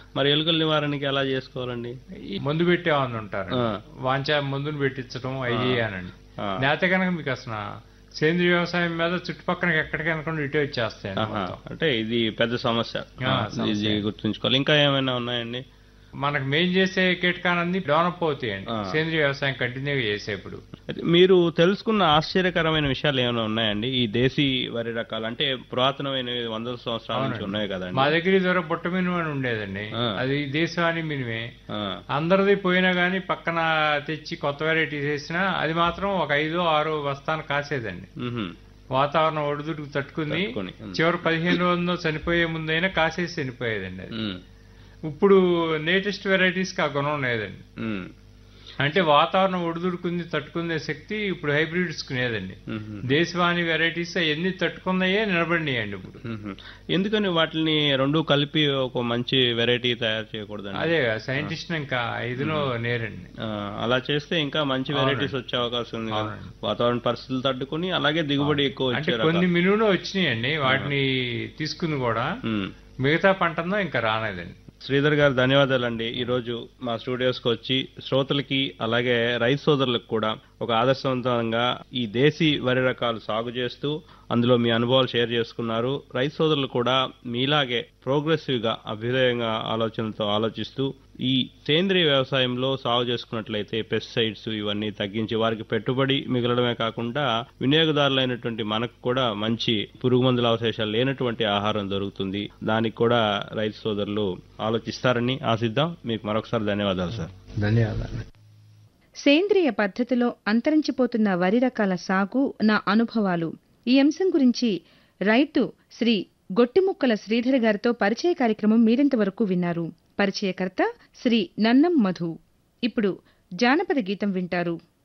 మరి ఎలుకల నివారణకి ఎలా చేసుకోవాలండి ఈ మందు పెట్టేవాళ్ళు ఉంటారు ఆ. వాంచా మందును పెట్టించడం అయ్యి అనండి ఆ. లేకపోతే కనుక మీకు అసలు సేంద్రీయ వ్యవసాయం మీద చుట్టుపక్కల ఎక్కడికనుకుండా ఇటే వచ్చేస్తాయండి ఆహా. మొత్తం. అంటే ఇది పెద్ద సమస్య ఆ, ఆ, సమస్య. ఇది గుర్తుంచుకోవాలి ఇంకా ఏమైనా ఉన్నాయండి మనకు మెయిన్ చేసే కీటకాలన్నీ డెవలప్ అవుతాయండి ఆ. సేంద్రీయ వ్యవసాయం కంటిన్యూగా చేసేప్పుడు అయితే మీరు తెలుసుకున్న ఆశ్చర్యకరమైన విషయాలు ఏమైనా ఉన్నాయండి ఈ దేశీ వరి రకాలు అంటే పురాతనమైన వందల సంవత్సరాల నుంచి అవునండి. ఉన్నాయి మా కదండి దగ్గర ఇదివరకు బుట్ట మినుము అని ఉండేదండి ఆ. అది దేశవాణి మినిమే ఆ, అందరిది పోయినా గానీ పక్కన తెచ్చి కొత్త వెరైటీ చేసినా అది మాత్రం ఒక ఐదో ఆరో బస్తాను కాసేదండి మ్హూ. వాతావరణం ఒడిదుడుకు తట్టుకుంది తట్టుకొని, ఉమ్. చివరి పదిహేను రోజుల్లో చనిపోయే ముందైనా కాసేసి చనిపోయేదండి అది మ్, ఇప్పుడు లేటెస్ట్ వెరైటీస్ కి ఆ గుణం లేదండి మ్, అంటే వాతావరణం ఒడిదుడుకుంది తట్టుకునే శక్తి ఇప్పుడు హైబ్రిడ్స్ కు లేదండి మ్హూ. దేశవాణి వెరైటీస్ ఎన్ని తట్టుకున్నాయే నిలబడినాయండి ఇప్పుడు మ్హూ. ఎందుకని వాటిని రెండు కలిపి ఒక మంచి వెరైటీ తయారు చేయకూడదండి అదే సైంటిస్ట్ ఇంకా ఐదులో నేరండి ఆ, అలా చేస్తే ఇంకా మంచి వెరైటీస్ అవునండి. వచ్చే అవకాశం ఉంది కదా అవునండి. వాతావరణ పరిస్థితులు తట్టుకుని అలాగే దిగుబడి ఎక్కువ అంటే వచ్చే కొన్ని రకాలు. మినువులు వచ్చినాయండి వాటిని తీసుకుంది కూడా మ్. మిగతా పంటందో ఇంకా రాలేదండి శ్రీధర్ గారు ధన్యవాదాలండి ఈ రోజు మా స్టూడియోస్ కి వచ్చి శ్రోతలకి అలాగే రైతు సోదరులకు కూడా ఒక ఆదర్శవంతంగా ఈ దేశీ వరి రకాలు సాగు చేస్తూ అందులో మీ అనుభవాలు షేర్ చేసుకున్నారు రైతు సోదరులు కూడా మీలాగే ప్రోగ్రెసివ్ గా అభ్యుదయంగా ఆలోచనలతో ఆలోచిస్తూ ఈ సేంద్రియ వ్యవసాయంలో సాగు చేసుకున్నట్లయితే పెస్టిసైడ్స్ ఇవన్నీ తగ్గించి వారికి పెట్టుబడి మిగలడమే కాకుండా వినియోగదారులైనటువంటి మనకు కూడా మంచి పురుగు మందుల అవశేషాలు లేనటువంటి ఆహారం దొరుకుతుంది దానికి కూడా రైతు సోదరులు ఆలోచిస్తారని ఆశిద్దాం మీకు మరొకసారి ధన్యవాదాలు సార్ ధన్యవాదాలు సేంద్రియ పద్ధతిలో అంతరించిపోతున్న వరి రకాల సాగు నా అనుభవాలు ఈ అంశం గురించి రైతు శ్రీ గొట్టిముక్కల శ్రీధర్ గారితో పరిచయ కార్యక్రమం మీరింతవరకు విన్నారు పరిచయకర్త శ్రీ నన్నం మధు ఇప్పుడు జానపద గీతం వింటారు